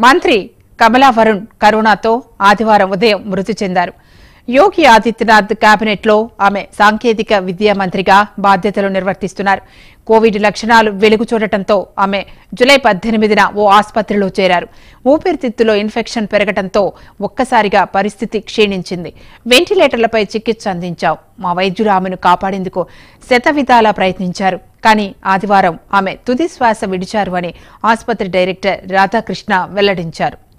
మంత్రి కమలా వరుణ్ కరోనాతో ఆదివారం ఉదయం మృతి చెందారు యోగి ఆదిత్యనాథ్ కేబినెట్లో ఆమె సాంకేతిక విద్యా మంత్రిగా బాధ్యతలు నిర్వర్తిస్తున్నారు కోవిడ్ లక్షణాలు వెలుగు చూడటంతో ఆమె జులై పద్దెనిమిదిన ఓ ఆసుపత్రిలో చేరారు ఊపిరితిత్తులో ఇన్ఫెక్షన్ పెరగటంతో ఒక్కసారిగా పరిస్థితి క్షీణించింది వెంటిలేటర్లపై చికిత్స అందించాం మా వైద్యులు ఆమెను కాపాడేందుకు శతవిధాలా ప్రయత్నించారు కానీ ఆదివారం ఆమె తుది శ్వాస విడిచారు అని ఆసుపత్రి డైరెక్టర్ రాధాకృష్ణ వెల్లడించారు